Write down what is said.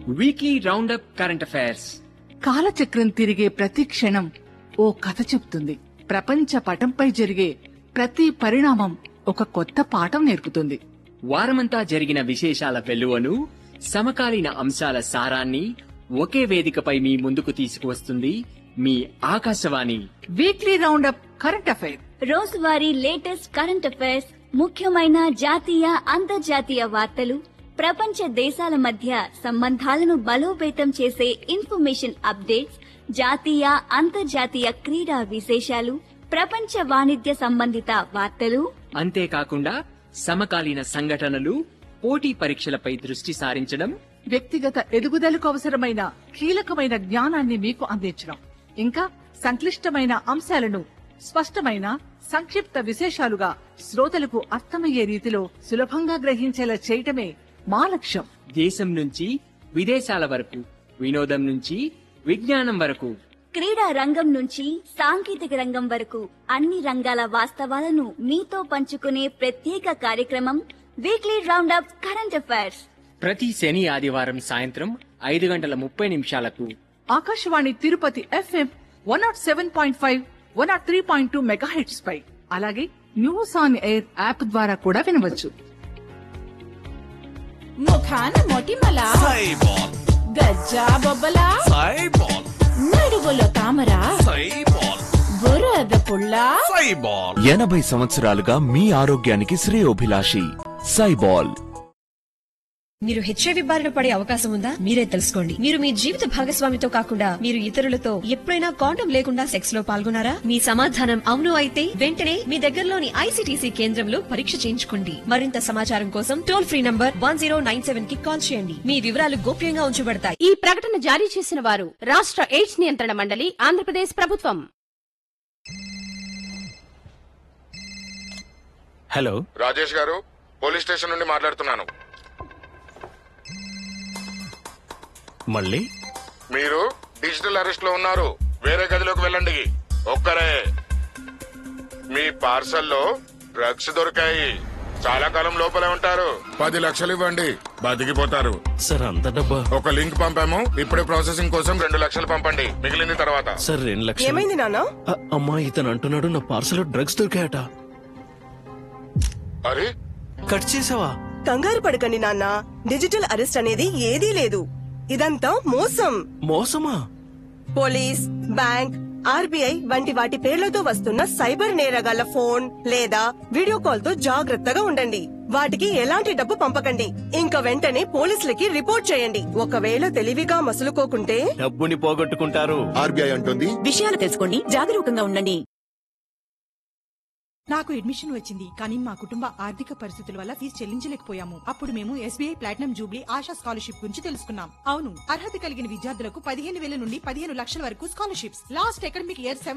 weekly roundup current affairs కాలచక్రం తిరిగే ప్రతి క్షణం ఓ కథ చెప్తుంది ప్రపంచ పటంపై జరిగే ప్రతి పరిణామం ఒక కొత్త పాఠం నేర్పుతుంది వారమంతా జరిగిన విశేషాల వెలువను సమకాలీన అంశాల సారాన్ని ఒకే వేదికపై మీ ముందుకు తీసుకువస్తుంది మీ Akashvani weekly roundup current affair రోజువారీ లేటెస్ట్ కరెంట్ అఫైర్స్ ముఖ్యమైన జాతీయ అంతర్జాతీయ వార్తలు ప్రపంచ దేశాల మధ్య సంబంధాలను బలోపేతం చేసే ఇన్ఫర్మేషన్ అప్డేట్స్ జాతీయ అంతర్జాతీయ క్రీడా విశేషాలు ప్రపంచ వాణిజ్య సంబంధిత వార్తలు అంతేకాకుండా సమకాలీన సంఘటనలు పోటీ పరీక్షలపై దృష్టి సారించడం వ్యక్తిగత ఎదుగుదలకు అవసరమైన కీలకమైన జ్ఞానాన్ని మీకు అందించడం ఇంకా సంక్లిష్టమైన అంశాలను స్పష్టమైన సంక్షిప్త విశేషాలుగా శ్రోతలకు అర్థమయ్యే రీతిలో సులభంగా గ్రహించేలా చేయటమే మా లక్ష్యం దేశం నుంచి విదేశాల వరకు వినోదం నుంచి విజ్ఞానం వరకు క్రీడా రంగం నుంచి సాంకేతిక రంగం వరకు అన్ని రంగాల వాస్తవాలను మీతో పంచుకునే ప్రత్యేక కార్యక్రమం వీక్లీ రౌండప్ కరెంట్ అఫైర్స్ ప్రతి శని ఆదివారం సాయంత్రం ఐదు గంటల ముప్పై నిమిషాలకు Akashvani Tirupati FM one nought seven point five one nought three point two mega hits పై అలాగే న్యూస్ ఆన్ ఎయిర్ యాప్ ద్వారా కూడా వినవచ్చు ముఖాన మొటిమల సైబాల్ గజ్జా బొబ్బల సైబాల్ నడుగులో తామర సైబాల్ బురద పుల్ల సైబాల్ ఎనభై సంవత్సరాలుగా మీ ఆరోగ్యానికి శ్రేయోభిలాషి సైబాల్ మీరు హెచ్ఐవి బారిన పడే అవకాశం ఉందా మీరే తెలుసుకోండి మీరు మీ జీవిత భాగస్వామితో కాకుండా మీరు ఇతరులతో ఎప్పుడైనా కాండం లేకుండా సెక్స్ లో పాల్గొన్నారా మీ సమాధానం అవును అయితే వెంటనే మీ దగ్గరలోని ఐసీటీసీ కేంద్రంలో పరీక్ష చేయించుకోండి మరింత సమాచారం కోసం టోల్ ఫ్రీ నంబర్ వన్ కి కాల్ చేయండి మీ వివరాలు గోప్యంగా ఉంచబడతాయి ఈ ప్రకటన జారీ చేసిన వారు రాష్ట్ర ఎయిడ్స్ నియంత్రణ మండలి ఆంధ్రప్రదేశ్ ప్రభుత్వం హలో రాజేష్ గారు పోలీస్ స్టేషన్ నుండి మాట్లాడుతున్నాను మళ్ళీ మీరు డిజిటల్ అరెస్ట్ లో ఉన్నారు వేరే గదిలోకి వెళ్ళండి ఒక్కరే మీ పార్సల్లో డ్రగ్స్ దొరికాయి చాలా కాలం లోపలే ఉంటారు పది లక్షలు ఇవ్వండి బతికిపోతారు సార్ అంత డబ్బా ఒక లింక్ పంపాము ఇప్పుడే ప్రాసెసింగ్ కోసం రెండు లక్షలు పంపండి మిగిలింది తర్వాత సార్ రెండు లక్షలు ఏమైంది నాన్న అ- అమ్మా ఇతను అంటున్నాడు నా పార్సల్ డ్రగ్స్ దొరికాయట అరే కట్ చేసావా కంగారు పడకండి నాన్న డిజిటల్ అరెస్ట్ అనేది ఏదీ లేదు ఇదంతా మోసం మోసమా పోలీస్ బ్యాంక్ ఆర్బీఐ వంటి వాటి పేర్లతో వస్తున్న సైబర్ నేరగాళ్ల ఫోన్ లేదా వీడియో కాల్ తో జాగ్రత్తగా ఉండండి వాటికి ఎలాంటి డబ్బు పంపకండి ఇంకా వెంటనే పోలీసులకి రిపోర్ట్ చేయండి ఒకవేళ తెలివిగా మసులుకోకుంటే డబ్బుని పోగొట్టుకుంటారు ఆర్బీఐ అంటుంది విషయాలు తెలుసుకోండి జాగరూకంగా ఉండండి నాకు అడ్మిషన్ వచ్చింది కానీ మా కుటుంబ ఆర్థిక పరిస్థితుల వల్ల ఫీజు చెల్లించలేకపోయాము అప్పుడు మేము SBI platinum jubilee Asha scholarship గురించి తెలుసుకున్నాం అవును అర్హత కలిగిన విద్యార్థులకు పదిహేను వేల నుండి పదిహేను లక్షల వరకు స్కాలర్షిప్స్ లాస్ట్ అకాడమిక్ ఇయర్